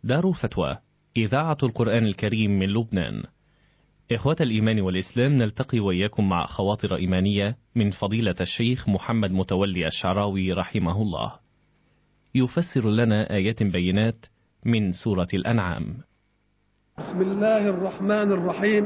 دار الفتوى إذاعة القرآن الكريم من لبنان إخوة الإيمان والإسلام نلتقي وإياكم مع خواطر إيمانية من فضيلة الشيخ محمد متولي الشعراوي رحمه الله يفسر لنا آيات بينات من سورة الأنعام بسم الله الرحمن الرحيم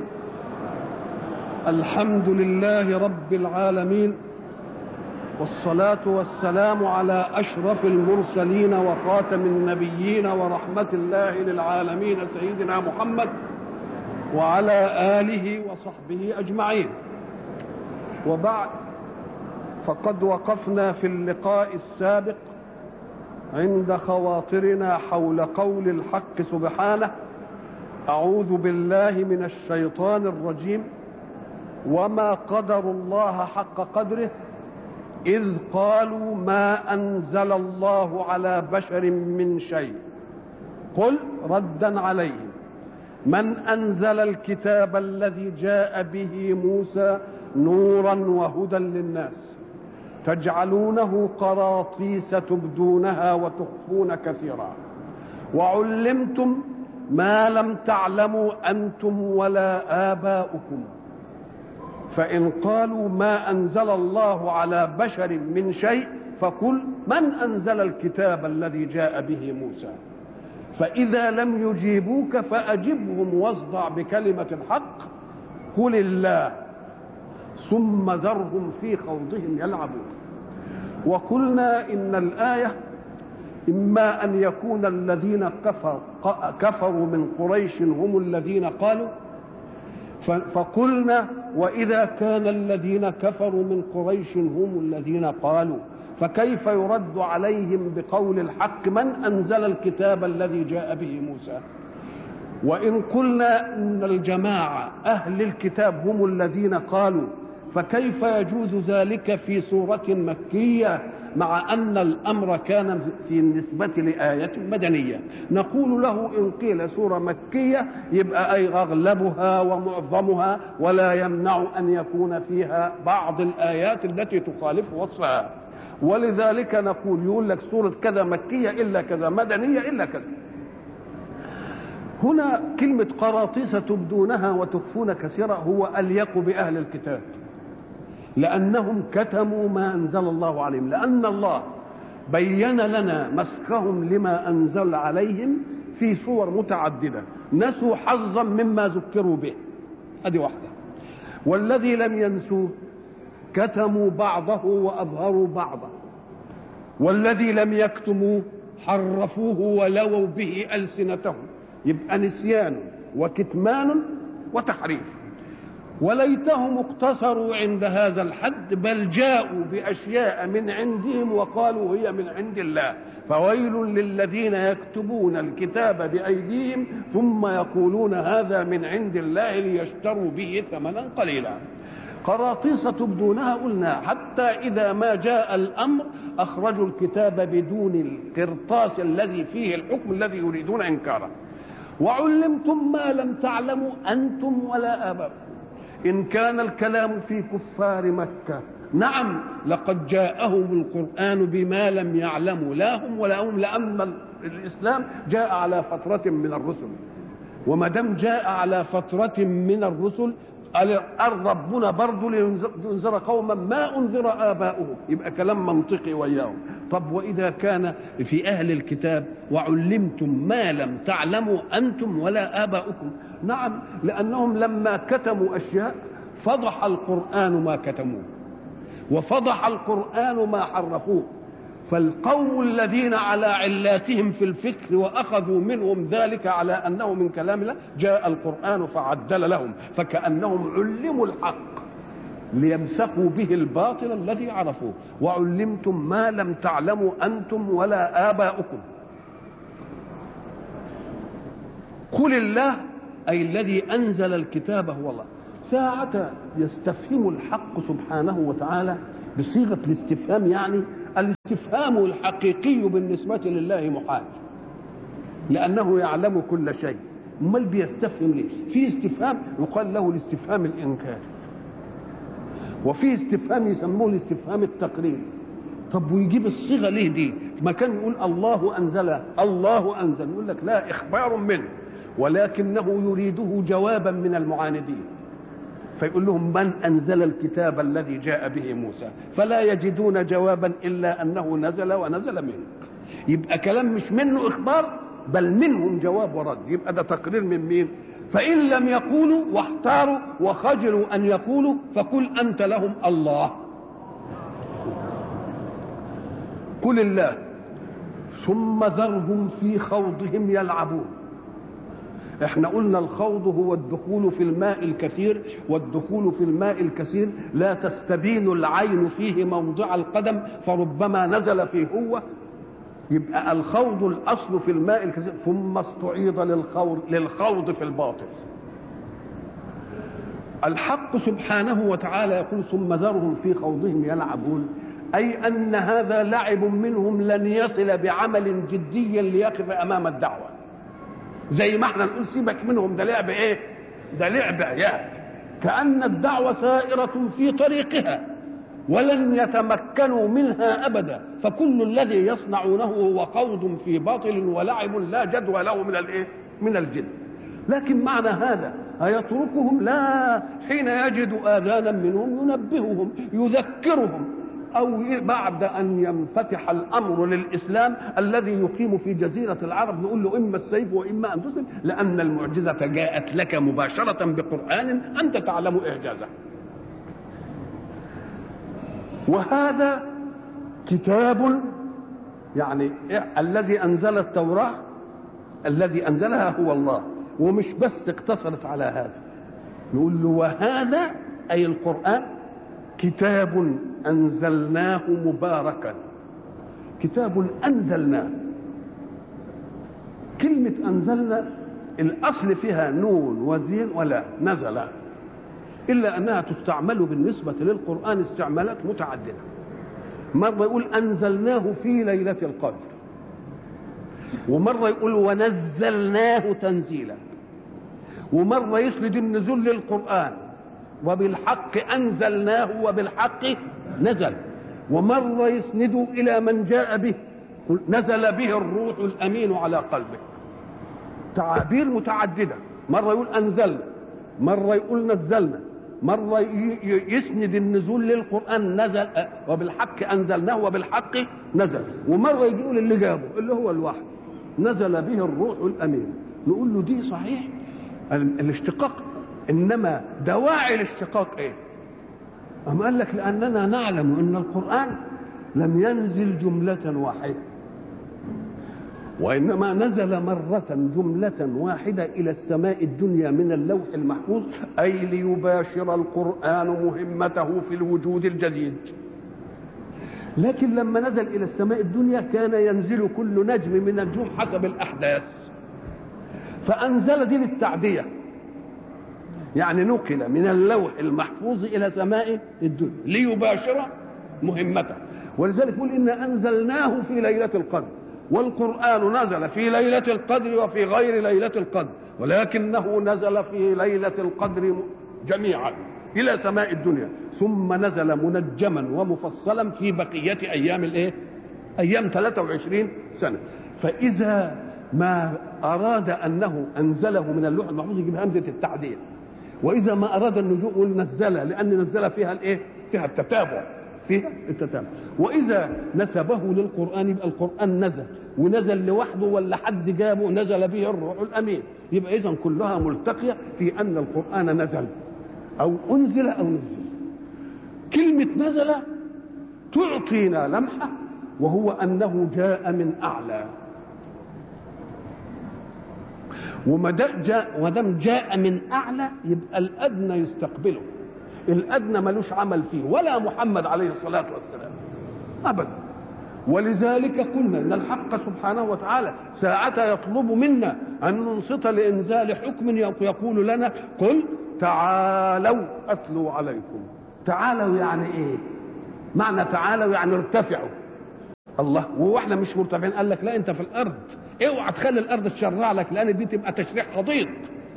الحمد لله رب العالمين والصلاة والسلام على أشرف المرسلين وخاتم النبيين ورحمة الله للعالمين سيدنا محمد وعلى آله وصحبه أجمعين وبعد فقد وقفنا في اللقاء السابق عند خواطرنا حول قول الحق سبحانه أعوذ بالله من الشيطان الرجيم وما قدروا الله حق قدره إذ قالوا ما أنزل الله على بشر من شيء قل ردا عليهم من أنزل الكتاب الذي جاء به موسى نورا وهدى للناس تجعلونه قراطيس تبدونها وتخفون كثيرا وعلمتم ما لم تعلموا أنتم ولا آباؤكم فإن قالوا ما أنزل الله على بشر من شيء فقل من أنزل الكتاب الذي جاء به موسى فإذا لم يجيبوك فأجبهم واصدع بكلمة الحق قل الله ثم ذرهم في خوضهم يلعبون وقلنا إن الآية إما أن يكون الذين كفر كفروا من قريش هم الذين قالوا فقلنا وإذا كان الذين كفروا من قريش هم الذين قالوا فكيف يرد عليهم بقول الحق من أنزل الكتاب الذي جاء به موسى وإن قلنا أن الجماعة أهل الكتاب هم الذين قالوا فكيف يجوز ذلك في سورة مكية مع أن الأمر كان في النسبة لآية مدنية نقول له إن قيل سورة مكية يبقى أي أغلبها ومعظمها ولا يمنع أن يكون فيها بعض الآيات التي تخالف وصفها ولذلك نقول يقول لك سورة كذا مكية إلا كذا مدنية إلا كذا هنا كلمة قراطيس تبدونها وتخفون كثيرا هو أليق بأهل الكتاب لأنهم كتموا ما أنزل الله عليهم لأن الله بين لنا مسخهم لما أنزل عليهم في صور متعددة نسوا حظا مما ذكروا به هذه واحدة والذي لم ينسوه كتموا بعضه وأظهروا بعضه والذي لم يكتموه حرفوه ولووا به ألسنتهم يبقى نسيان وكتمان وتحريف وليتهم اقتصروا عند هذا الحد بل جاءوا باشياء من عندهم وقالوا هي من عند الله فويل للذين يكتبون الكتاب بايديهم ثم يقولون هذا من عند الله ليشتروا به ثمنا قليلا قراطيس تبدونها قلنا حتى اذا ما جاء الامر اخرجوا الكتاب بدون القرطاس الذي فيه الحكم الذي يريدون انكاره وعلمتم ما لم تعلموا انتم ولا اباؤكم إن كان الكلام في كفار مكة نعم لقد جاءهم القرآن بما لم يعلموا لا هم ولا هم لأن الإسلام جاء على فترة من الرسل وما دام جاء على فترة من الرسل قال ربنا برضه لينذر قوما ما انذر اباؤهم يبقى كلام منطقي وياهم طب واذا كان في اهل الكتاب وعلمتم ما لم تعلموا انتم ولا اباؤكم نعم لانهم لما كتموا اشياء فضح القران ما كتموه وفضح القران ما حرفوه فالقوم الذين على علاتهم في الفكر واخذوا منهم ذلك على انه من كلام الله جاء القران فعدل لهم فكانهم علموا الحق ليمسكوا به الباطل الذي عرفوه وعلمتم ما لم تعلموا انتم ولا اباؤكم قل الله اي الذي انزل الكتاب هو الله ساعة يستفهم الحق سبحانه وتعالى بصيغة الاستفهام يعني الاستفهام الحقيقي بالنسبة لله محال لأنه يعلم كل شيء امال بيستفهم ليه في استفهام يقال له الاستفهام الانكاري وفي استفهام يسموه الاستفهام التقريري طب ويجيب الصيغه ليه دي ما كان يقول الله انزل الله انزل يقول لك لا اخبار منه ولكنه يريده جوابا من المعاندين فيقول لهم من انزل الكتاب الذي جاء به موسى فلا يجدون جوابا الا انه نزل ونزل منه يبقى كلام مش منه اخبار بل منهم جواب ورد يبقى ده تقرير من مين فان لم يقولوا واحتاروا وخجلوا ان يقولوا فقل انت لهم الله قل الله ثم ذرهم في خوضهم يلعبون احنا قلنا الخوض هو الدخول في الماء الكثير والدخول في الماء الكثير لا تستبين العين فيه موضع القدم فربما نزل فيه هو يبقى الخوض الاصل في الماء الكثير ثم استعيض للخوض للخوض في الباطل الحق سبحانه وتعالى يقول ثم ذرهم في خوضهم يلعبون اي ان هذا لعب منهم لن يصل بعمل جدي ليقف امام الدعوه زي ما احنا نقول سيبك منهم ده لعب ايه ده لعب عيال كأن الدعوة سائرة في طريقها ولن يتمكنوا منها أبدا فكل الذي يصنعونه هو خوض في باطل ولعب لا جدوى له من الايه من الجن لكن معنى هذا أيتركهم لا حين يجد آذانا منهم ينبههم يذكرهم أو بعد أن ينفتح الأمر للإسلام الذي يقيم في جزيرة العرب نقول له إما السيف وإما أن تسلم لأن المعجزة جاءت لك مباشرة بقرآن أنت تعلم إعجازه وهذا كتاب يعني الذي أنزل التوراة الذي أنزلها هو الله ومش بس اقتصرت على هذا يقول له وهذا أي القرآن كتاب انزلناه مباركا كتاب انزلناه كلمه انزلنا الاصل فيها نون وزين ولا نزل الا انها تستعمل بالنسبه للقران استعمالات متعدده مره يقول انزلناه في ليله القدر ومره يقول ونزلناه تنزيلا ومره يسند النزول للقران وبالحق انزلناه وبالحق نزل ومره يسند الى من جاء به نزل به الروح الامين على قلبه تعابير متعدده مره يقول انزلنا مره يقول نزلنا مرة يسند النزول للقرآن نزل وبالحق أنزلناه وبالحق نزل ومرة يجي يقول اللي جابه اللي هو الوحي نزل به الروح الأمين نقول له دي صحيح الاشتقاق انما دواعي الاشتقاق ايه أم قال لك لأننا نعلم أن القرآن لم ينزل جملة واحدة وإنما نزل مرة جملة واحدة إلى السماء الدنيا من اللوح المحفوظ أي ليباشر القرآن مهمته في الوجود الجديد لكن لما نزل إلى السماء الدنيا كان ينزل كل نجم من النجوم حسب الأحداث فأنزل دي للتعدية يعني نقل من اللوح المحفوظ الى سماء الدنيا ليباشر مهمته ولذلك يقول ان انزلناه في ليله القدر والقران نزل في ليله القدر وفي غير ليله القدر ولكنه نزل في ليله القدر جميعا الى سماء الدنيا ثم نزل منجما ومفصلا في بقيه ايام الايه ايام 23 سنه فاذا ما اراد انه انزله من اللوح المحفوظ يجيب همزه التعديل واذا ما اراد النجوم يقول نزلها لان نزل فيها الايه فيها التتابع فيها التتابع واذا نسبه للقران يبقى القران نزل ونزل لوحده ولا حد جابه نزل به الروح الامين يبقى اذا كلها ملتقيه في ان القران نزل او انزل او نزل كلمه نزل تعطينا لمحه وهو انه جاء من اعلى وما جاء ودام جاء من اعلى يبقى الادنى يستقبله الادنى ملوش عمل فيه ولا محمد عليه الصلاه والسلام ابدا ولذلك قلنا ان الحق سبحانه وتعالى ساعة يطلب منا ان ننصت لانزال حكم يقول لنا قل تعالوا اتلو عليكم تعالوا يعني ايه معنى تعالوا يعني ارتفعوا الله وهو احنا مش مرتفعين قال لك لا انت في الارض اوعى تخلي الارض تشرع لك لان دي تبقى تشريع حضيض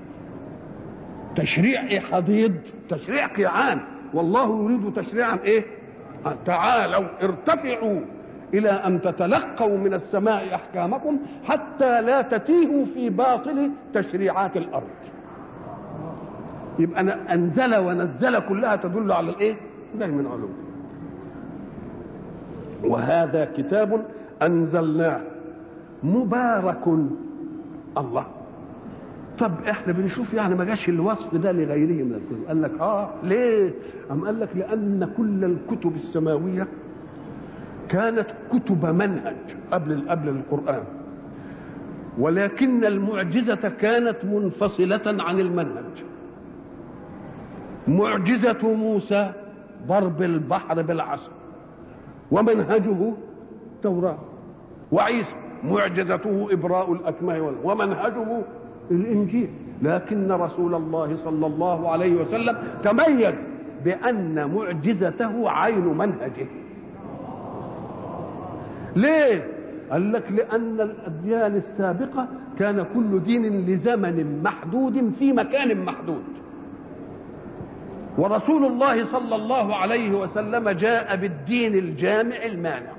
تشريع ايه حضيض تشريع قيعان والله يريد تشريعا ايه تعالوا ارتفعوا إلى أن تتلقوا من السماء أحكامكم حتى لا تتيهوا في باطل تشريعات الأرض يبقى أنا أنزل ونزل كلها تدل على الإيه؟ دايما علو وهذا كتاب أنزلناه مبارك الله طب احنا بنشوف يعني ما جاش الوصف ده لغيره من الكتب قال لك اه ليه ام قال لك لان كل الكتب السماويه كانت كتب منهج قبل قبل القران ولكن المعجزه كانت منفصله عن المنهج معجزه موسى ضرب البحر بالعصا ومنهجه توراة وعيسى معجزته إبراء الأكمه ومنهجه الإنجيل لكن رسول الله صلى الله عليه وسلم تميز بأن معجزته عين منهجه ليه؟ قال لك لأن الأديان السابقة كان كل دين لزمن محدود في مكان محدود ورسول الله صلى الله عليه وسلم جاء بالدين الجامع المانع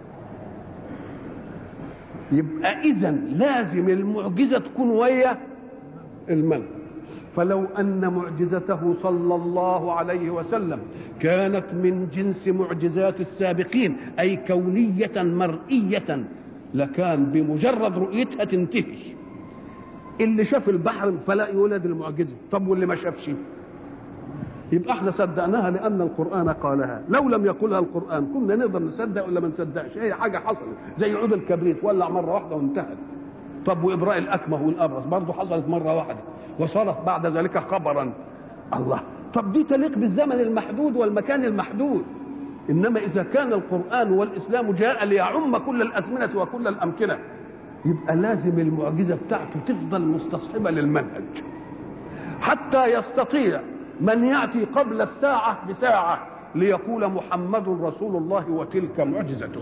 يبقى اذا لازم المعجزه تكون ويا المنع فلو ان معجزته صلى الله عليه وسلم كانت من جنس معجزات السابقين اي كونيه مرئيه لكان بمجرد رؤيتها تنتهي اللي شاف البحر فلا يولد المعجزه طب واللي ما شافش يبقى احنا صدقناها لان القران قالها لو لم يقلها القران كنا نقدر نصدق ولا ما نصدقش هي حاجه حصلت زي عود الكبريت ولع مره واحده وانتهت طب وابراء الاكمه والابرص برضه حصلت مره واحده وصارت بعد ذلك خبرا الله طب دي تليق بالزمن المحدود والمكان المحدود انما اذا كان القران والاسلام جاء ليعم كل الازمنه وكل الامكنه يبقى لازم المعجزه بتاعته تفضل مستصحبه للمنهج حتى يستطيع من ياتي قبل الساعه بساعه ليقول محمد رسول الله وتلك معجزته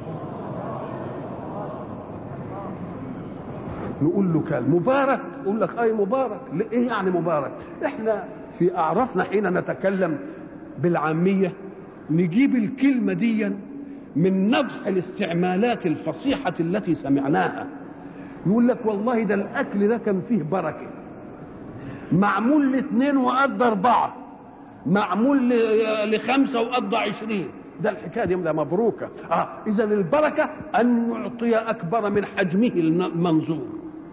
نقول له كان مبارك يقول لك اي مبارك ايه يعني مبارك احنا في اعرافنا حين نتكلم بالعاميه نجيب الكلمه دي من نضح الاستعمالات الفصيحه التي سمعناها يقول لك والله ده الاكل ده كان فيه بركه معمول لاثنين وقضى أربعة معمول لخمسة وقضى عشرين ده الحكاية دي ده مبروكة آه إذا البركة أن يعطي أكبر من حجمه المنظور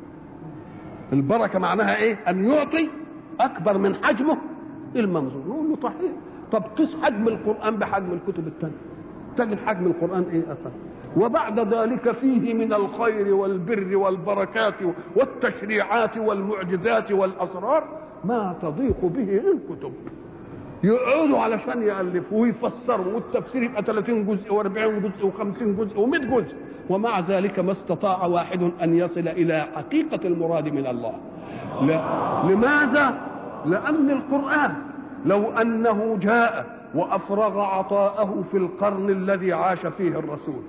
البركة معناها إيه أن يعطي أكبر من حجمه المنظور نقول له صحيح طب قيس حجم القرآن بحجم الكتب الثانية تجد حجم القرآن إيه أصلا وبعد ذلك فيه من الخير والبر والبركات والتشريعات والمعجزات والاسرار ما تضيق به الكتب يقعدوا علشان يالفوا ويفسروا والتفسير يبقى 30 جزء و40 جزء و50 جزء و100 جزء ومع ذلك ما استطاع واحد ان يصل الى حقيقه المراد من الله لا. لماذا لان القران لو انه جاء وافرغ عطاءه في القرن الذي عاش فيه الرسول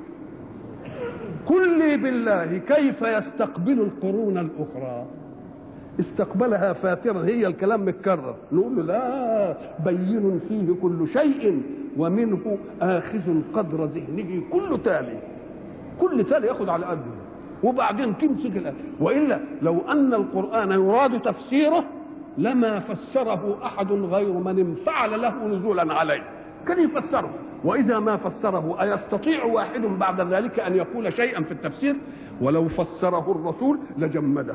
قل لي بالله كيف يستقبل القرون الاخرى استقبلها فاترا هي الكلام متكرر نقول له لا بين فيه كل شيء ومنه آخذ قدر ذهنه كل تالي كل تالي ياخذ على قده وبعدين تمسك الآية وإلا لو أن القرآن يراد تفسيره لما فسره أحد غير من انفعل له نزولا عليه كان يفسره وإذا ما فسره أيستطيع واحد بعد ذلك أن يقول شيئا في التفسير ولو فسره الرسول لجمده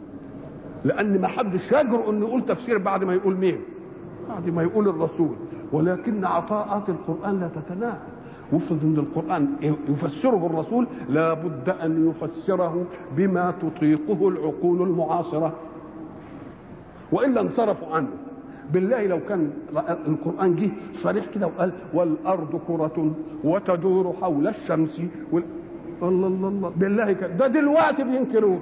لأن ما حدش يجرؤ أن يقول تفسير بعد ما يقول مين بعد ما يقول الرسول ولكن عطاءات القرآن لا تتناهى وافرض ان القران يفسره الرسول لا بد ان يفسره بما تطيقه العقول المعاصره والا انصرفوا عنه بالله لو كان القران جه صريح كده وقال والارض كره وتدور حول الشمس وال... الله الله الله بالله كده ده دلوقتي بينكروه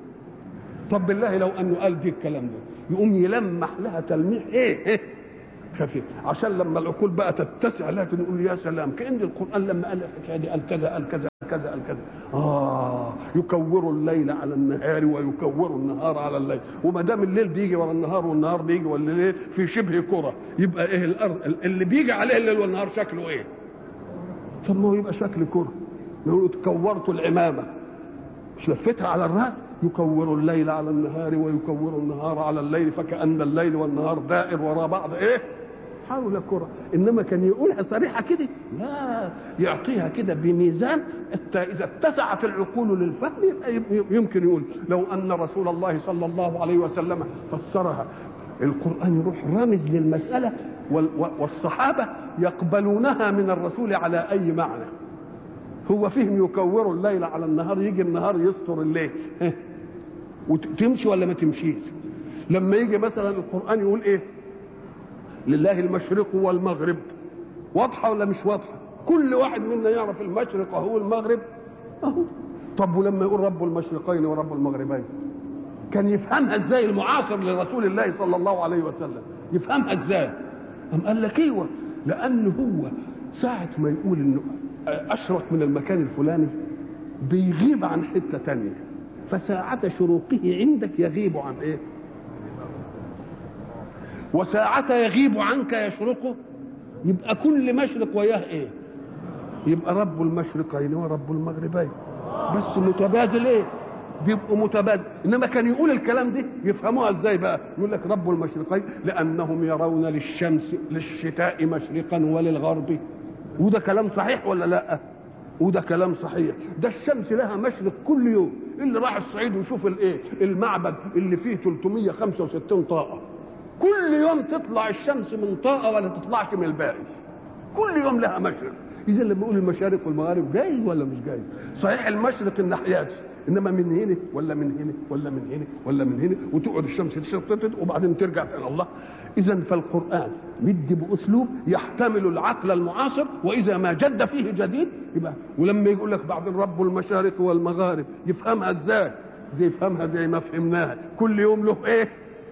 طب بالله لو انه قال دي الكلام ده يقوم يلمح لها تلميح ايه, إيه؟ خفيف عشان لما العقول بقى تتسع لكن نقول يا سلام كان القران لما قال الحكايه دي قال كذا قال كذا قال كذا قال كذا اه يكور الليل على النهار ويكور النهار على الليل وما دام الليل بيجي ورا النهار والنهار بيجي ورا الليل في شبه كره يبقى ايه الارض اللي بيجي عليه الليل والنهار شكله ايه؟ طب ما هو يبقى شكل كره يقولوا كورت العمامة مش لفتها على الرأس يكور الليل على النهار ويكور النهار على الليل فكأن الليل والنهار دائر وراء بعض ايه حول كرة انما كان يقولها صريحة كده لا يعطيها كده بميزان اذا اتسعت العقول للفهم يمكن يقول لو ان رسول الله صلى الله عليه وسلم فسرها القرآن يروح رامز للمسألة والصحابة يقبلونها من الرسول على أي معنى هو فهم يكور الليل على النهار يجي النهار يستر الليل وتمشي ولا ما تمشيش لما يجي مثلا القرآن يقول ايه لله المشرق والمغرب واضحة ولا مش واضحة كل واحد منا يعرف المشرق وهو المغرب اهو طب ولما يقول رب المشرقين ورب المغربين كان يفهمها ازاي المعاصر لرسول الله صلى الله عليه وسلم يفهمها ازاي أم قال لك ايوه لان هو ساعة ما يقول انه اشرق من المكان الفلاني بيغيب عن حتة تانية فساعة شروقه عندك يغيب عن ايه وساعة يغيب عنك يشرقه يبقى كل مشرق وياه ايه يبقى رب المشرقين ورب المغربين بس متبادل ايه بيبقوا متبادل انما كان يقول الكلام ده يفهموها ازاي بقى يقول لك رب المشرقين لانهم يرون للشمس للشتاء مشرقا وللغرب وده كلام صحيح ولا لا وده كلام صحيح ده الشمس لها مشرق كل يوم اللي راح الصعيد ويشوف الايه المعبد اللي فيه 365 طاقه كل يوم تطلع الشمس من طاقه ولا تطلعش من الباقي كل يوم لها مشرق اذا لما يقول المشارق والمغارب جاي ولا مش جاي صحيح المشرق الناحياتي انما من هنا ولا من هنا ولا من هنا ولا من هنا وتقعد الشمس تشرق وبعدين ترجع الى الله اذا فالقران مدي باسلوب يحتمل العقل المعاصر واذا ما جد فيه جديد يبقى ولما يقول لك بعد رب المشارق والمغارب يفهمها ازاي زي يفهمها زي ما فهمناها كل يوم له ايه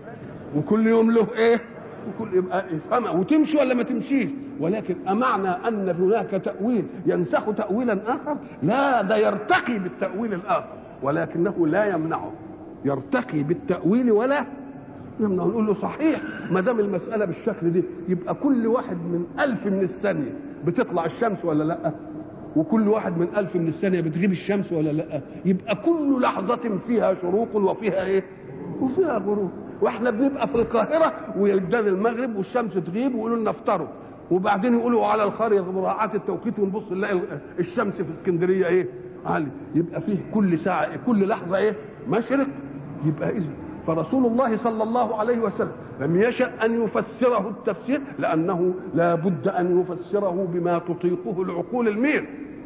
وكل يوم له ايه وكل يبقى يفهمها وتمشي ولا ما تمشيش ولكن أمعنى أن هناك تأويل ينسخ تأويلا آخر لا ده يرتقي بالتأويل الآخر ولكنه لا يمنعه يرتقي بالتأويل ولا يمنعه نقول له صحيح ما دام المسألة بالشكل دي يبقى كل واحد من ألف من الثانية بتطلع الشمس ولا لأ وكل واحد من ألف من الثانية بتغيب الشمس ولا لأ يبقى كل لحظة فيها شروق وفيها إيه وفيها غروب واحنا بنبقى في القاهرة ويبدأ المغرب والشمس تغيب ويقولوا لنا افطروا وبعدين يقولوا على الخريطة مراعاة التوقيت ونبص نلاقي الشمس في اسكندرية ايه عالي يبقى فيه كل ساعة كل لحظة ايه مشرق يبقى إذن فرسول الله صلى الله عليه وسلم لم يشأ أن يفسره التفسير لأنه لا بد أن يفسره بما تطيقه العقول المير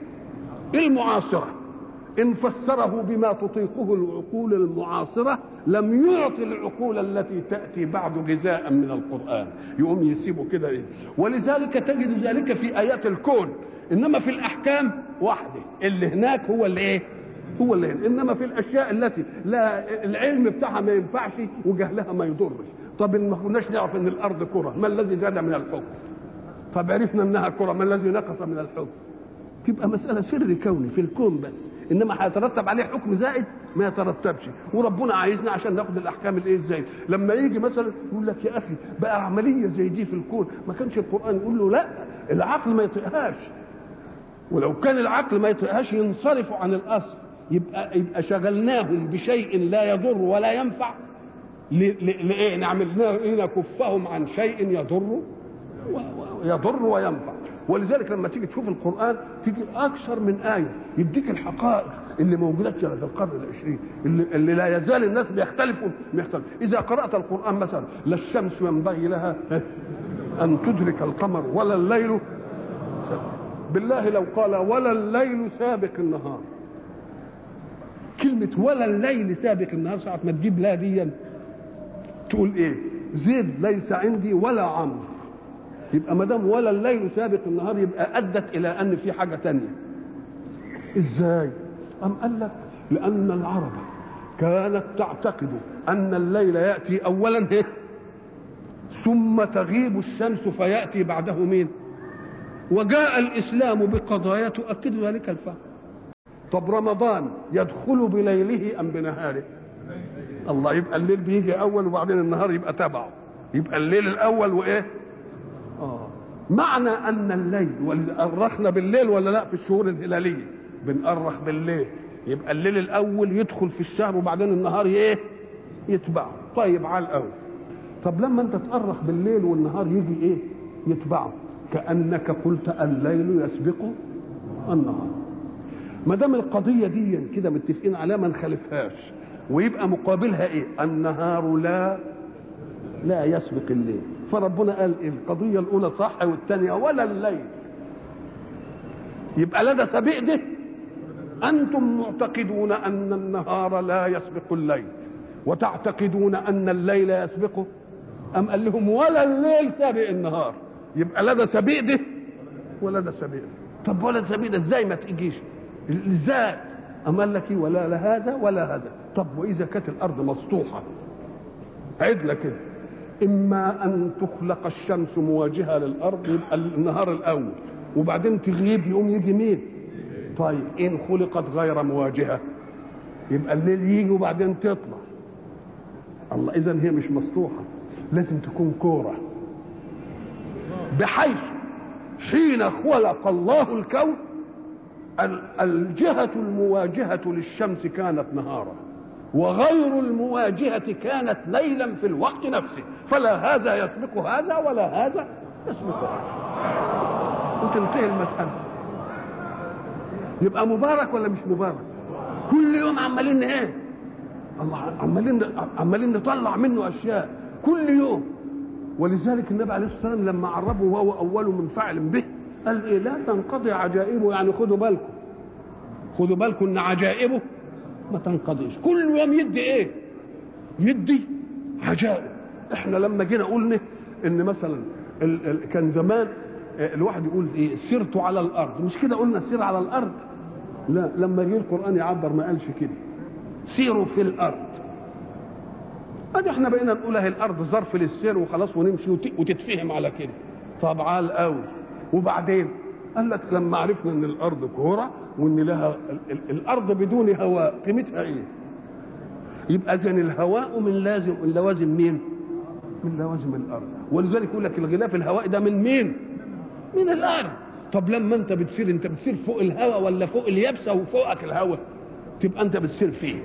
المعاصرة إن فسره بما تطيقه العقول المعاصرة لم يعطي العقول التي تأتي بعد جزاء من القرآن يقوم يسيبه كده إيه ولذلك تجد ذلك في آيات الكون إنما في الأحكام وحده اللي هناك هو اللي إيه هو اللي هنا. إنما في الأشياء التي لا العلم بتاعها ما ينفعش وجهلها ما يضرش طب ما كناش نعرف إن الأرض كرة ما الذي زاد من الحكم طب عرفنا إنها كرة ما الذي نقص من الحكم تبقى مسألة سر كوني في الكون بس انما هيترتب عليه حكم زائد ما يترتبش وربنا عايزنا عشان ناخد الاحكام الايه ازاي لما يجي مثلا يقول لك يا اخي بقى عمليه زي دي في الكون ما كانش القران يقول له لا العقل ما يطيقهاش ولو كان العقل ما يطيقهاش ينصرفوا عن الاصل يبقى يبقى شغلناهم بشيء لا يضر ولا ينفع لايه نعمل نكفهم عن شيء يضر يضر وينفع ولذلك لما تيجي تشوف القرآن تيجي أكثر من آية يديك الحقائق اللي موجودة في القرن العشرين اللي, اللي لا يزال الناس بيختلفوا بيختلف إذا قرأت القرآن مثلا لا الشمس ينبغي لها أن تدرك القمر ولا الليل بالله لو قال ولا الليل سابق النهار كلمة ولا الليل سابق النهار ساعة ما تجيب لا دي تقول ايه زيد ليس عندي ولا عمرو يبقى ما دام ولا الليل سابق النهار يبقى ادت الى ان في حاجه تانية ازاي ام قال لك لان العرب كانت تعتقد ان الليل ياتي اولا إيه؟ ثم تغيب الشمس فياتي بعده مين وجاء الاسلام بقضايا تؤكد ذلك الفهم طب رمضان يدخل بليله ام بنهاره الله يبقى الليل بيجي اول وبعدين النهار يبقى تبعه يبقى الليل الاول وايه آه. معنى ان الليل أرخنا بالليل ولا لا في الشهور الهلاليه بنأرخ بالليل يبقى الليل الاول يدخل في الشهر وبعدين النهار ايه يتبعه طيب على الاول طب لما انت تأرخ بالليل والنهار يجي ايه يتبعه كأنك قلت الليل يسبق النهار ما دام القضية دي كده متفقين عليها ما نخالفهاش ويبقى مقابلها ايه النهار لا لا يسبق الليل فربنا قال إيه؟ القضية الأولى صح والثانية ولا الليل يبقى لا ده سبيق ده أنتم معتقدون أن النهار لا يسبق الليل وتعتقدون أن الليل يسبقه أم قال لهم ولا الليل سابق النهار يبقى لا ده سبيق ده ولا ده سبيق ده طب ولا ده سبيق ده ازاي ما تجيش ازاي أم قال لك ولا لا هذا ولا هذا طب وإذا كانت الأرض مسطوحة عدلة كده إما أن تخلق الشمس مواجهة للأرض يبقى النهار الأول وبعدين تغيب يقوم يجي مين طيب إن خلقت غير مواجهة يبقى الليل يجي وبعدين تطلع الله إذا هي مش مسطوحة لازم تكون كورة بحيث حين خلق الله الكون الجهة المواجهة للشمس كانت نهارا وغير المواجهة كانت ليلا في الوقت نفسه فلا هذا يسبق هذا ولا هذا يسبق هذا وتنتهي المسألة يبقى مبارك ولا مش مبارك كل يوم عمالين ايه الله عمالين عمالين نطلع منه اشياء كل يوم ولذلك النبي عليه الصلاه والسلام لما عربه وهو اول من فعل به قال ايه لا تنقضي عجائبه يعني خدوا بالكم خدوا بالكم ان عجائبه ما تنقضيش كل يوم يدي ايه يدي عجائب احنا لما جينا قلنا ان مثلا ال ال كان زمان الواحد يقول ايه سرت على الارض مش كده قلنا سير على الارض لا لما جه القران يعبر ما قالش كده سيروا في الارض ادي احنا بقينا نقول اهي الارض ظرف للسير وخلاص ونمشي وتتفهم على كده طب عال قوي وبعدين قال لك لما عرفنا ان الارض كوره وان لها الارض بدون هواء قيمتها ايه يبقى اذا الهواء من لازم من لوازم مين من لوازم الارض ولذلك يقول لك الغلاف الهوائي ده من مين من الارض طب لما انت بتسير انت بتسير فوق الهواء ولا فوق اليابسه وفوقك الهواء تبقى انت بتسير فيه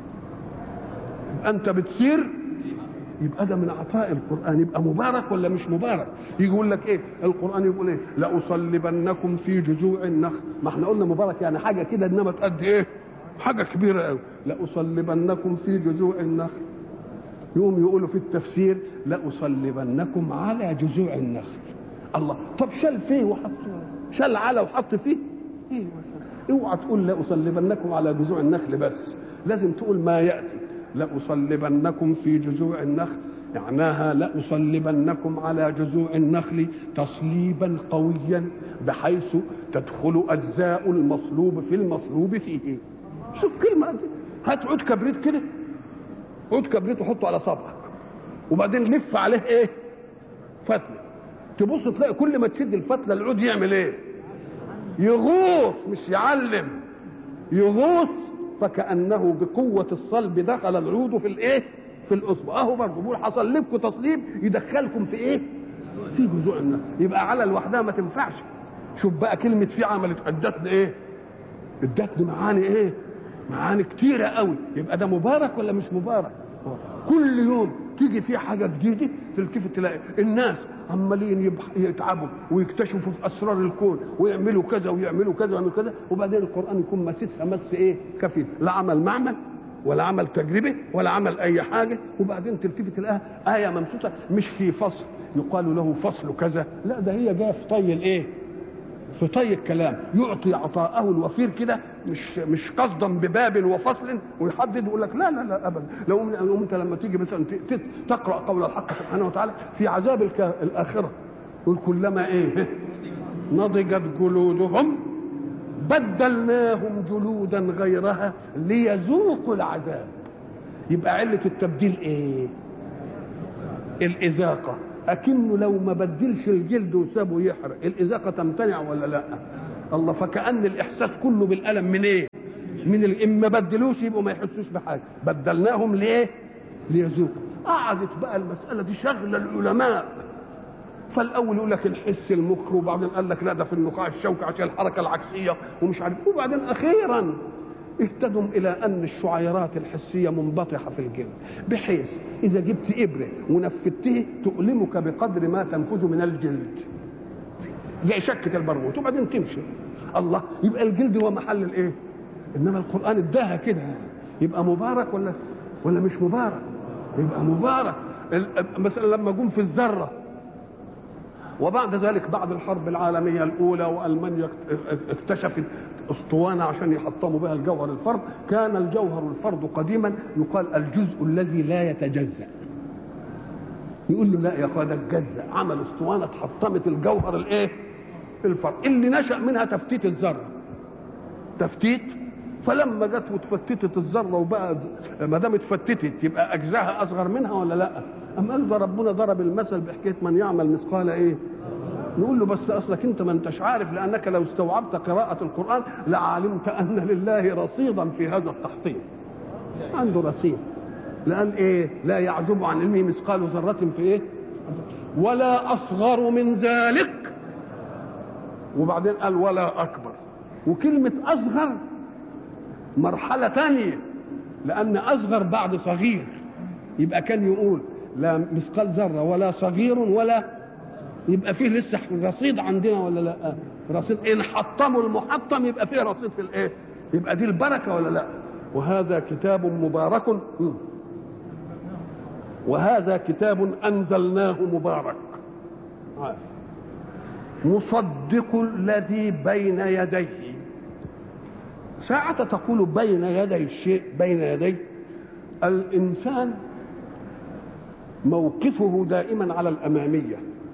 يبقى انت بتسير يبقى ده من عطاء القران يبقى مبارك ولا مش مبارك يجي يقول لك ايه القران يقول ايه لاصلبنكم في جذوع النخل ما احنا قلنا مبارك يعني حاجه كده انما تأدي ايه حاجه كبيره قوي لاصلبنكم في جذوع النخل يقوم يقولوا في التفسير لاصلبنكم على جذوع النخل الله طب شال فيه وحط شال على وحط فيه ايه اوعى تقول لاصلبنكم على جذوع النخل بس لازم تقول ما ياتي لأصلبنكم في جذوع النخل معناها لأصلبنكم على جذوع النخل تصليبا قويا بحيث تدخل أجزاء المصلوب في المصلوب فيه شوف كلمة دي هات عود كبريت كده عود كبريت وحطه على صبعك وبعدين لف عليه ايه فتلة تبص تلاقي كل ما تشد الفتلة العود يعمل ايه يغوص مش يعلم يغوص فكانه بقوه الصلب دخل العود في الايه في الاصبع اهو برضه بيقول حصل لكم تصليب يدخلكم في ايه في جذوع النخل يبقى على لوحدها ما تنفعش شوف بقى كلمه في عملت ادتني ايه ادتني معاني ايه معاني كتيره قوي يبقى ده مبارك ولا مش مبارك كل يوم تيجي فيه حاجه جديده تلتفت تلاقي الناس عمالين يتعبوا ويكتشفوا في اسرار الكون ويعملوا كذا ويعملوا كذا ويعملوا كذا وبعدين القران يكون ماسسها مس ايه كفيل لا عمل معمل ولا عمل تجربه ولا عمل اي حاجه وبعدين تلتفت تلاقيها ايه ممسوسه مش في فصل يقال له فصل كذا لا ده هي جايه في طي الايه في طي الكلام يعطي عطاءه الوفير كده مش مش قصدا بباب وفصل ويحدد ويقول لك لا لا لا ابدا لو لو انت لما تيجي مثلا تقرا قول الحق سبحانه وتعالى في عذاب الاخره يقول كلما ايه نضجت جلودهم بدلناهم جلودا غيرها ليذوقوا العذاب يبقى علة التبديل ايه الإذاقة أكنه لو ما بدلش الجلد وسابه يحرق الإذاقة تمتنع ولا لا الله فكأن الإحساس كله بالألم من إيه من ال... إن ما بدلوش يبقوا ما يحسوش بحاجة بدلناهم ليه ليذوقوا قعدت بقى المسألة دي شغلة العلماء فالاول يقول لك الحس المخ وبعدين قال لك لا ده في النقاع الشوكي عشان الحركه العكسيه ومش عارف وبعدين اخيرا اهتدوا الى ان الشعيرات الحسيه منبطحه في الجلد بحيث اذا جبت ابره ونفذته تؤلمك بقدر ما تنفذ من الجلد زي شكه البرغوث وبعدين تمشي الله يبقى الجلد هو محل الايه انما القران اداها كده يبقى مبارك ولا ولا مش مبارك يبقى مبارك مثلا لما جم في الذره وبعد ذلك بعد الحرب العالمية الأولى وألمانيا اكتشفت اسطوانة عشان يحطموا بها الجوهر الفرد كان الجوهر الفرد قديما يقال الجزء الذي لا يتجزأ يقول له لا يا اخويا ده اتجزأ عمل اسطوانة اتحطمت الجوهر الايه الفرد اللي نشأ منها تفتيت الذرة تفتيت فلما جت وتفتتت الذره وبقى ما دام اتفتتت يبقى اجزاها اصغر منها ولا لا؟ أم قال ده ربنا ضرب المثل بحكايه من يعمل مثقال ايه؟ نقول له بس اصلك انت ما انتش عارف لانك لو استوعبت قراءه القران لعلمت ان لله رصيدا في هذا التحطيم. عنده رصيد. لان ايه؟ لا يعزب عن علمه مثقال ذره في ايه؟ ولا اصغر من ذلك. وبعدين قال ولا اكبر. وكلمه اصغر مرحله ثانيه لان اصغر بعد صغير يبقى كان يقول لا مثقال ذره ولا صغير ولا يبقى فيه لسه رصيد عندنا ولا لا رصيد ان حطموا المحطم يبقى فيه رصيد في الايه يبقى دي البركه ولا لا وهذا كتاب مبارك وهذا كتاب انزلناه مبارك مصدق الذي بين يديه ساعة تقول بين يدي الشيء بين يدي الإنسان موقفه دائما على الأمامية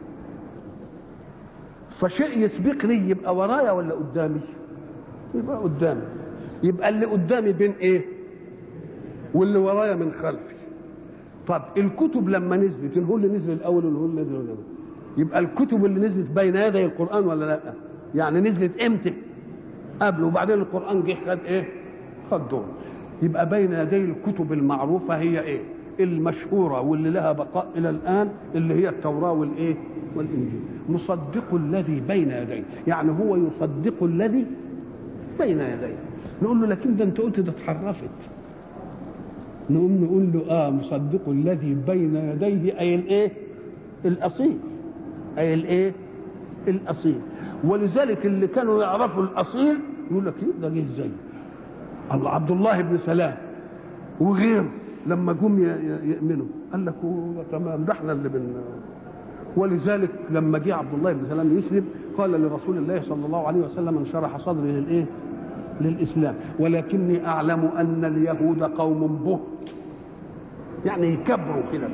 فشيء يسبقني يبقى ورايا ولا قدامي يبقى قدامي يبقى اللي قدامي بين ايه واللي ورايا من خلفي طب الكتب لما نزلت هو اللي نزل الاول واللي هو اللي نزل الأول. يبقى الكتب اللي نزلت بين يدي القران ولا لا يعني نزلت امتى قبل وبعدين القران جه خد ايه خد دور يبقى بين يدي الكتب المعروفه هي ايه المشهوره واللي لها بقاء الى الان اللي هي التوراه والايه والانجيل مصدق الذي بين يديه يعني هو يصدق الذي بين يديه نقول له لكن ده انت قلت ده اتحرفت نقوم نقول له اه مصدق الذي بين يديه اي الايه الاصيل اي الايه الاصيل ولذلك اللي كانوا يعرفوا الاصيل يقول لك ايه ده جه ازاي الله عبد الله بن سلام وغيره لما جم يؤمنوا قال لك تمام ده احنا اللي بن ولذلك لما جه عبد الله بن سلام يسلم قال لرسول الله صلى الله عليه وسلم انشرح صدري للايه؟ للاسلام ولكني اعلم ان اليهود قوم بهت يعني يكبروا كده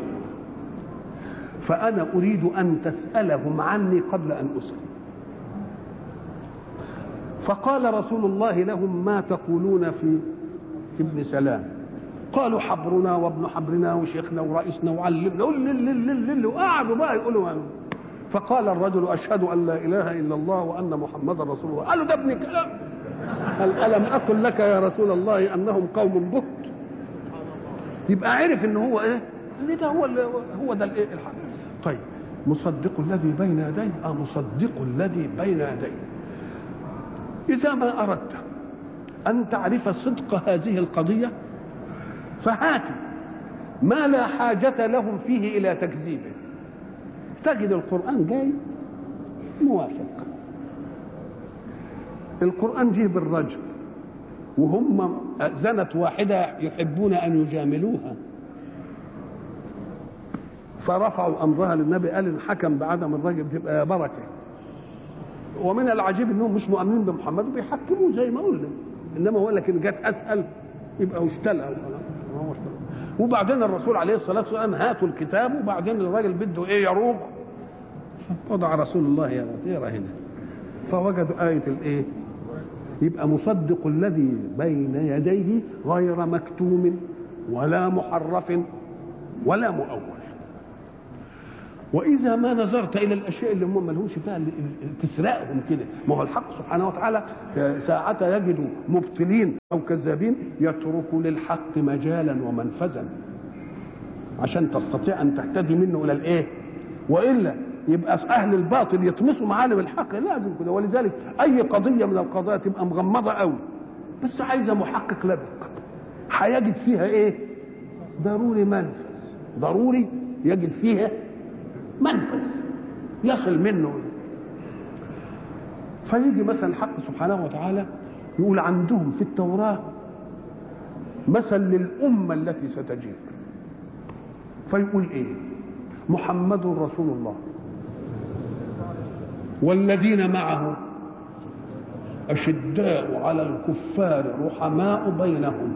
فانا اريد ان تسالهم عني قبل ان اسلم فقال رسول الله لهم ما تقولون في ابن سلام قالوا حبرنا وابن حبرنا وشيخنا ورئيسنا وعلمنا لل وقعدوا بقى يقولوا فقال الرجل اشهد ان لا اله الا الله وان محمدا رسول الله قالوا ده ابن كلام قال الم اقل لك يا رسول الله انهم قوم بهت يبقى عرف ان هو ايه ان ده هو هو ده الايه الحق طيب مصدق الذي بين يديه اه مصدق الذي بين يديه اذا ما اردت ان تعرف صدق هذه القضيه فهات ما لا حاجة لهم فيه إلى تكذيبه تجد القرآن جاي موافق القرآن جه بالرجل وهم زنت واحدة يحبون أن يجاملوها فرفعوا أمرها للنبي قال إن حكم بعدم الرجل تبقى يا بركة ومن العجيب انهم مش مؤمنين بمحمد وبيحكموه زي ما قلنا انما هو لكن جت اسال يبقى اشتلها وبعدين الرسول عليه الصلاه والسلام هاتوا الكتاب وبعدين الراجل بده ايه يروق وضع رسول الله يا يرى هنا فوجدوا آية الإيه؟ يبقى مصدق الذي بين يديه غير مكتوم ولا محرف ولا مؤول واذا ما نظرت الى الاشياء اللي هم ملهوش فيها تسرقهم كده ما هو الحق سبحانه وتعالى ساعة يجد مبطلين او كذابين يترك للحق مجالا ومنفذا عشان تستطيع ان تهتدي منه الى الايه والا يبقى اهل الباطل يطمسوا معالم الحق لازم كده ولذلك اي قضيه من القضايا تبقى مغمضه قوي بس عايزه محقق لبق هيجد فيها ايه ضروري منفذ ضروري يجد فيها منفذ يصل منه فيجي مثلا الحق سبحانه وتعالى يقول عندهم في التوراة مثل للأمة التي ستجيب فيقول إيه محمد رسول الله والذين معه أشداء على الكفار رحماء بينهم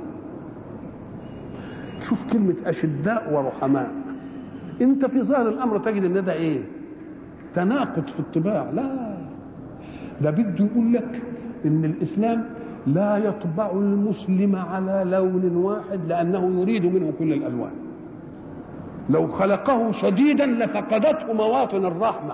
شوف كلمة أشداء ورحماء أنت في ظاهر الأمر تجد إن ده إيه تناقض في الطباع لا ده بده يقول لك ان الاسلام لا يطبع المسلم على لون واحد لانه يريد منه كل الالوان لو خلقه شديدا لفقدته مواطن الرحمه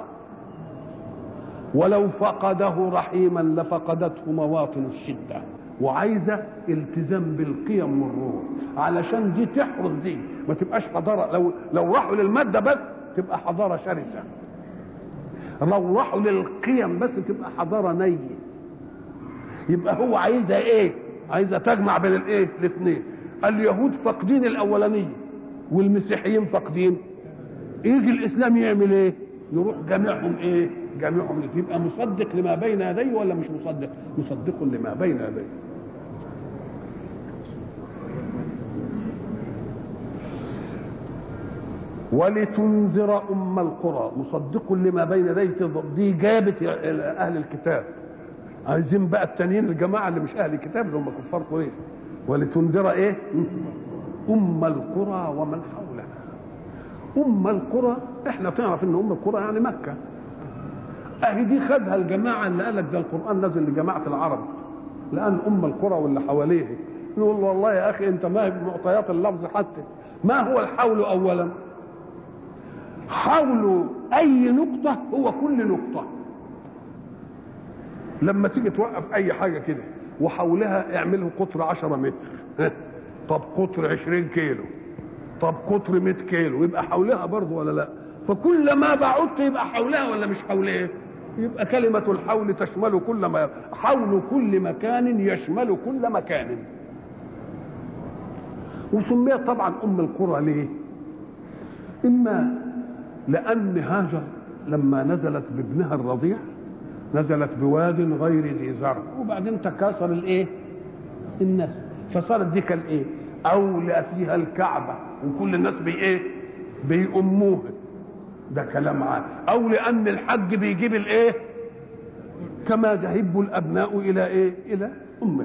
ولو فقده رحيما لفقدته مواطن الشده وعايزه التزام بالقيم والروح علشان دي تحرس دي ما تبقاش حضاره لو لو راحوا للماده بس تبقى حضاره شرسه لو راحوا للقيم بس تبقى حضاره نيه يبقى هو عايزها ايه عايزها تجمع بين الايه الاثنين اليهود فاقدين الاولانيه والمسيحيين فاقدين يجي الاسلام يعمل ايه يروح جامعهم ايه جامعهم يبقى مصدق لما بين يديه ولا مش مصدق مصدق لما بين يديه ولتنذر ام القرى مصدق لما بين يديه دي جابت اهل الكتاب عايزين بقى التانيين الجماعه اللي مش اهل الكتاب اللي هم كفار قريش ولتنذر ايه ام القرى ومن حولها ام القرى احنا تعرف ان ام القرى يعني مكه اهي دي خدها الجماعه اللي قال لك ده القران نازل لجماعه العرب لان ام القرى واللي حواليه يقول والله يا اخي انت ما هي بمعطيات اللفظ حتى ما هو الحول اولا حول اي نقطه هو كل نقطه لما تيجي توقف اي حاجه كده وحولها اعمله قطر 10 متر طب قطر 20 كيلو طب قطر 100 كيلو يبقى حولها برضه ولا لا فكل ما بعدت يبقى حولها ولا مش حولها يبقى كلمة الحول تشمل كل ما حول كل مكان يشمل كل مكان وسميت طبعا أم القرى ليه إما لأن هاجر لما نزلت بابنها الرضيع نزلت بواد غير ذي زرع وبعدين تكاثر الايه الناس فصارت دي كالايه اولى فيها الكعبه وكل الناس بي ايه بيأموها ده كلام عام او لان الحج بيجيب الايه كما يهب الابناء الى ايه الى امه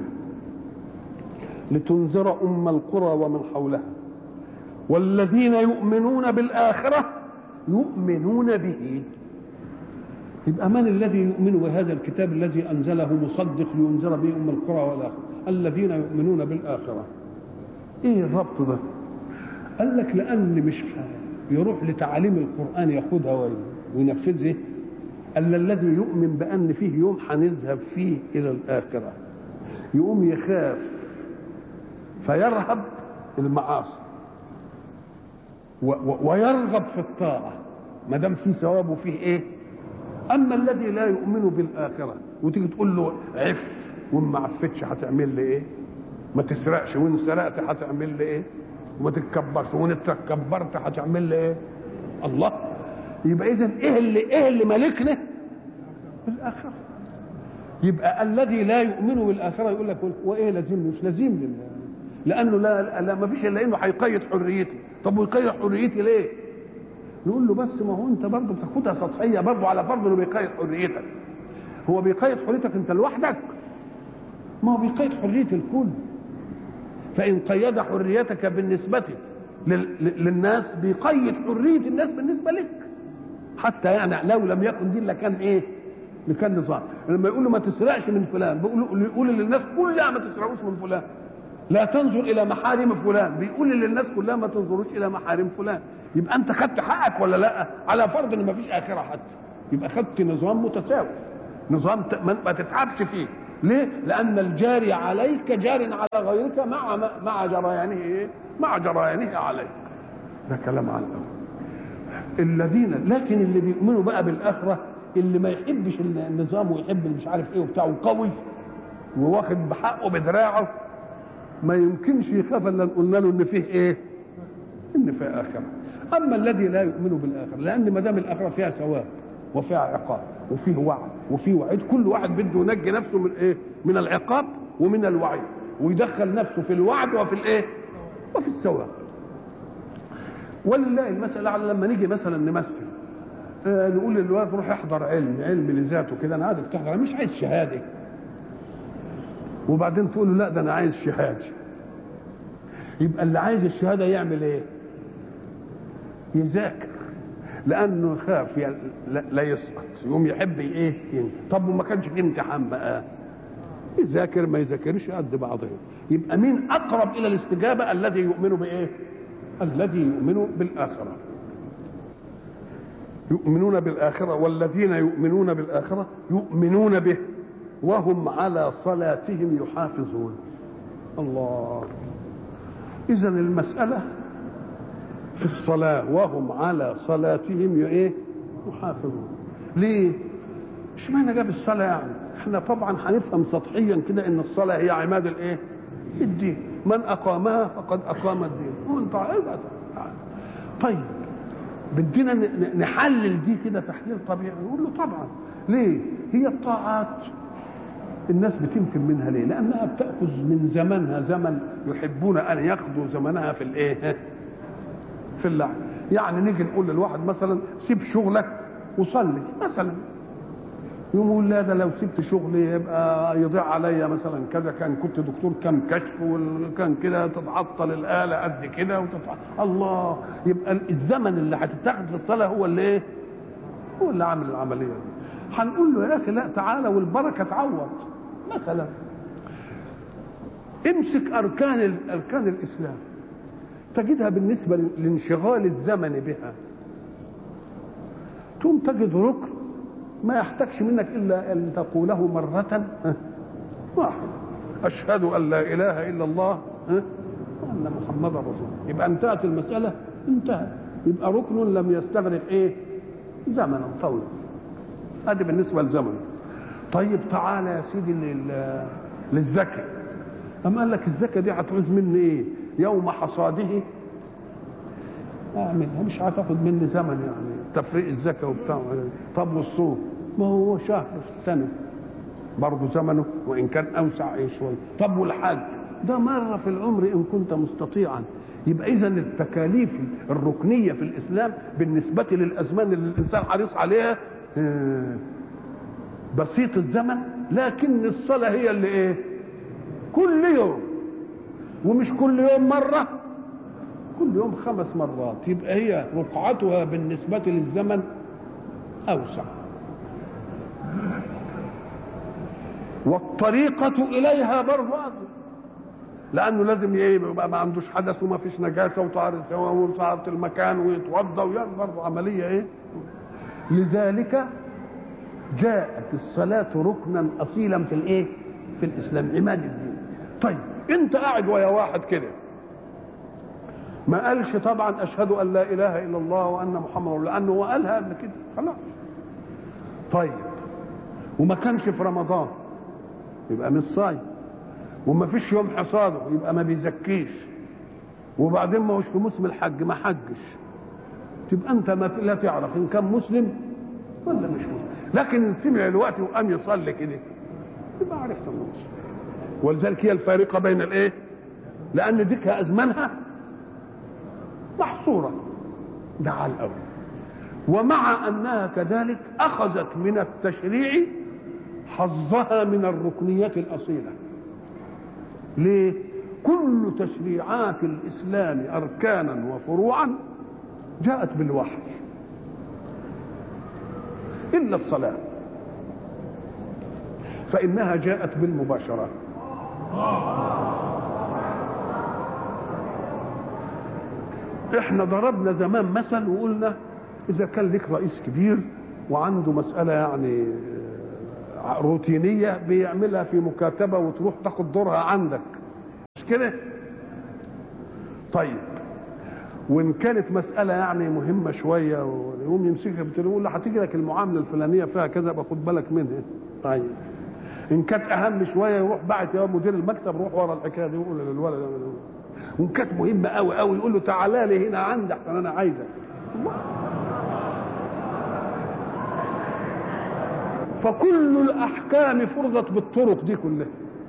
لتنذر ام القرى ومن حولها والذين يؤمنون بالاخره يؤمنون به يبقى من الذي يؤمن بهذا الكتاب الذي انزله مصدق لينذر به ام القرى والاخره الذين يؤمنون بالاخره ايه الربط ده قال لك لان مش يروح لتعاليم القران ياخدها وينفذها الا الذي يؤمن بان فيه يوم هنذهب فيه الى الاخره يقوم يخاف فيرهب المعاصي ويرغب في الطاعه ما دام في ثواب وفيه ايه اما الذي لا يؤمن بالاخره وتيجي تقول له عف وما عفتش هتعمل لي ايه ما تسرقش وان سرقت هتعمل لي ايه وما تتكبرش وان تكبرت هتعمل لي ايه الله يبقى اذا ايه اللي ايه اللي مالكنا الاخره يبقى الذي لا يؤمن بالاخره يقول لك وايه لازم مش لازم لله لانه لا لا ما فيش الا انه هيقيد حريتي طب ويقيد حريتي ليه نقول له بس ما هو انت برضه بتاخدها سطحيه برضه على فرض انه بيقيد حريتك هو بيقيد حريتك انت لوحدك ما هو بيقيد حريه الكل فان قيد حريتك بالنسبه للناس بيقيد حريه الناس بالنسبه لك حتى يعني لو لم يكن دين لكان ايه لكان نظام لما يقول له ما تسرقش من فلان بيقول يقول للناس كلها ما تسرقوش من فلان لا تنظر الى محارم فلان بيقول للناس كلها ما تنظروش الى محارم فلان يبقى انت خدت حقك ولا لا على فرض ان ما فيش اخره حتى يبقى خدت نظام متساوي نظام ما تتعبش فيه ليه لان الجاري عليك جار على غيرك مع مع جريانه ايه مع جريانه عليك ده كلام على الأول الذين لكن اللي بيؤمنوا بقى بالاخره اللي ما يحبش النظام ويحب اللي مش عارف ايه وبتاع وقوي وواخد بحقه بدراعه ما يمكنش يخاف الا قلنا له ان فيه ايه؟ ان فيه اخره اما الذي لا يؤمن بالاخره لان ما دام الاخره فيها ثواب وفيها عقاب وفيه وعد وفيه وعيد كل واحد بده ينجي نفسه من ايه؟ من العقاب ومن الوعيد ويدخل نفسه في الوعد وفي الايه؟ وفي الثواب ولله المسألة على لما نيجي مثلا نمثل آه نقول للولد روح احضر علم علم لذاته كده انا عايزك تحضر أنا مش عايز شهاده وبعدين تقول له لا ده انا عايز شهاده يبقى اللي عايز الشهاده يعمل ايه؟ يذاكر لانه يخاف ي- لا- لا يسقط يقوم يحب ايه؟ ينجح. طب وما كانش في امتحان بقى يذاكر ما يذاكرش قد بعضهم يبقى مين اقرب الى الاستجابه الذي يؤمن بايه؟ الذي يؤمن بالاخره يؤمنون بالاخره والذين يؤمنون بالاخره يؤمنون به وهم على صلاتهم يحافظون الله اذا المساله في الصلاه وهم على صلاتهم ايه يحافظون ليه اشمعنى جاب الصلاه يعني احنا طبعا هنفهم سطحيا كده ان الصلاه هي عماد الايه الدين من اقامها فقد اقام الدين وانت عايز- طيب بدنا ن- ن- نحلل دي كده تحليل طبيعي نقول له طبعا ليه هي الطاعات الناس بتنفر منها ليه لانها بتاخذ من زمنها زمن يحبون ان ياخذوا زمنها في الايه في اللعب يعني نيجي نقول للواحد مثلا سيب شغلك وصلي مثلا يقوم يقول لا ده لو سبت شغلي يبقى يضيع عليا مثلا كذا كان كنت دكتور كم كشف وكان كده تتعطل الاله قد كده وتتعطل الله يبقى الزمن اللي هتتاخد في الصلاه هو اللي ايه؟ هو اللي عامل العمليه دي هنقول له يا اخي لا تعالى والبركه تعوض مثلا امسك اركان ال- اركان الاسلام تجدها بالنسبه لانشغال الزمن بها ثم تجد ركن ما يحتاجش منك الا ان تقوله مره واحده اشهد ان لا اله الا الله وان محمدا رسول الله يبقى انتهت المساله انتهت يبقى ركن لم يستغرق ايه زمنا طويلا هذه بالنسبه للزمن طيب تعالى يا سيدي لل- للزكاه أما قال لك الزكاه دي هتعوز مني ايه يوم حصاده اعملها مش هتاخد مني زمن يعني تفريق الزكاه وبتاع طب والصوم ما هو شهر في السنه برضه زمنه وان كان اوسع ايه شويه طب والحج ده مره في العمر ان كنت مستطيعا يبقى اذا التكاليف الركنيه في الاسلام بالنسبه للازمان اللي الانسان حريص عليها آه، بسيط الزمن لكن الصلاه هي اللي ايه كل يوم ومش كل يوم مره كل يوم خمس مرات يبقى هي رقعتها بالنسبة للزمن أوسع والطريقة إليها برضه أضيق لأنه لازم إيه يبقى ما عندوش حدث وما فيش نجاسة وطهارة سواء وطهارة المكان ويتوضأ ويعمل برضه عملية إيه لذلك جاءت الصلاة ركنا أصيلا في الإيه؟ في الإسلام عماد الدين طيب أنت قاعد ويا واحد كده ما قالش طبعا اشهد ان لا اله الا الله وان محمد رسول الله لانه هو قالها قبل كده خلاص طيب وما كانش في رمضان يبقى مش صايم وما فيش يوم حصاده يبقى ما بيزكيش وبعدين ما هوش في موسم الحج ما حجش تبقى انت ما لا تعرف ان كان مسلم ولا مش مسلم لكن ان سمع الوقت وقام يصلي كده يبقى عرفت انه مسلم ولذلك هي الفارقه بين الايه؟ لان ديك ازمانها محصورة ده على الأول ومع أنها كذلك أخذت من التشريع حظها من الركنية الأصيلة ليه؟ كل تشريعات الإسلام أركانا وفروعا جاءت بالوحي إلا الصلاة فإنها جاءت بالمباشرة احنا ضربنا زمان مثل وقلنا اذا كان لك رئيس كبير وعنده مساله يعني آه، روتينيه بيعملها في مكاتبه وتروح تاخد دورها عندك مش كده طيب وان كانت مساله يعني مهمه شويه ويقوم يمسكها يقول له هتيجي لك المعامله الفلانيه فيها كذا يبقى خد بالك منها طيب ان كانت اهم شويه يروح بعت يا مدير المكتب روح ورا الحكايه دي يقول للولد وان كانت مهمه قوي قوي يقول له تعالى لي هنا عندي احسن انا عايزك فكل الاحكام فرضت بالطرق دي كلها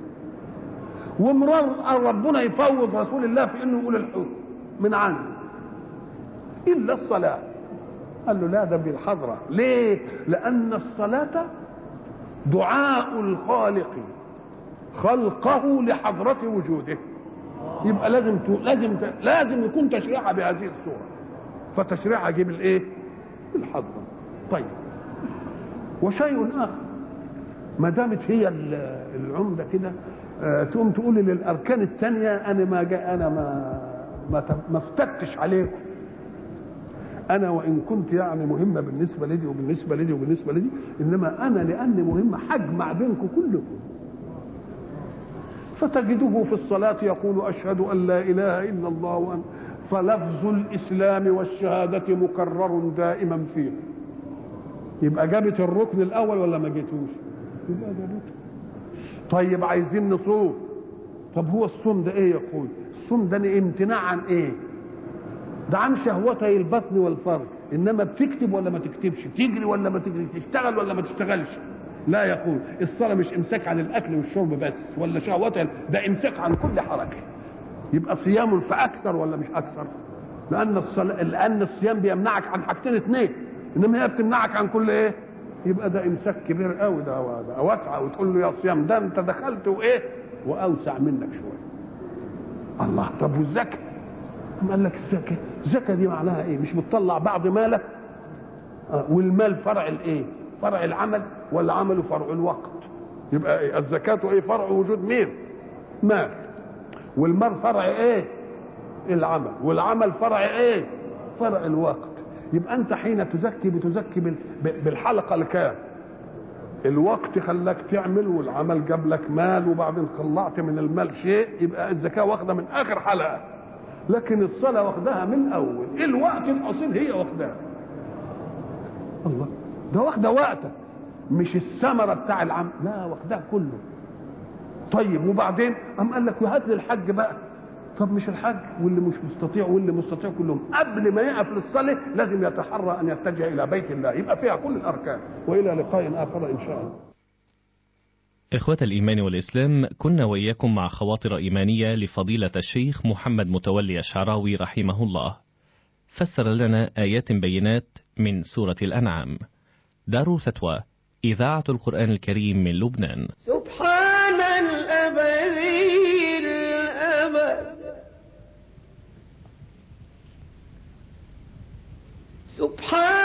ومرار ربنا يفوض رسول الله في انه يقول الحكم من عنده الا الصلاه قال له لا ده بالحضره ليه لان الصلاه دعاء الخالق خلقه لحضره وجوده يبقى لازم لازم لازم يكون تشريعها بهذه الصوره فتشريعها يجيب الايه الحضره طيب وشيء اخر ما دامت هي العمده كده تقوم تقول للاركان الثانيه انا ما جاء انا ما ما ما افتتش عليكم انا وان كنت يعني مهمه بالنسبه لدي وبالنسبه لدي وبالنسبه لدي انما انا لاني مهمه حجمع بينكم كلكم فتجده في الصلاه يقول اشهد ان لا اله الا الله وان فلفظ الاسلام والشهاده مكرر دائما فيه يبقى جابت الركن الاول ولا ما جيتوش يبقى جابته طيب عايزين نصوم طب هو الصوم ده ايه يقول الصوم ده امتناع عن ايه ده عن شهوتي البطن والفرج انما بتكتب ولا ما تكتبش تجري ولا ما تجري تشتغل ولا ما تشتغلش لا يقول الصلاه مش امساك عن الاكل والشرب بس ولا شهوتها ده امساك عن كل حركه يبقى صيام فاكثر ولا مش اكثر لان الصلاة لان الصيام بيمنعك عن حاجتين اثنين انما هي بتمنعك عن كل ايه يبقى ده امساك كبير قوي ده, ده واسعه وتقول له يا صيام ده انت دخلت وايه واوسع منك شويه الله طب والزكاه قال لك الزكاه الزكاه دي معناها ايه مش بتطلع بعض مالك آه والمال فرع الايه فرع العمل والعمل فرع الوقت يبقى إيه؟ الزكاه ايه فرع وجود مين مال والمال فرع ايه العمل والعمل فرع ايه فرع الوقت يبقى انت حين تزكي بتزكي بالحلقه الكام الوقت خلاك تعمل والعمل جاب لك مال وبعدين طلعت من المال شيء يبقى الزكاه واخده من اخر حلقه لكن الصلاه واخدها من اول الوقت الاصيل هي واخدها الله ده واخده وقتك مش الثمره بتاع العمل لا واخدها كله طيب وبعدين قام قال لك وهات لي الحج بقى طب مش الحج واللي مش مستطيع واللي مستطيع كلهم قبل ما يقف للصلاه لازم يتحرى ان يتجه الى بيت الله يبقى فيها كل الاركان والى لقاء اخر ان شاء الله إخوة الإيمان والإسلام كنا وإياكم مع خواطر إيمانية لفضيلة الشيخ محمد متولي الشعراوي رحمه الله فسر لنا آيات بينات من سورة الأنعام دار فتوى إذاعة القرآن الكريم من لبنان سبحان الأبدي الأبد سبحان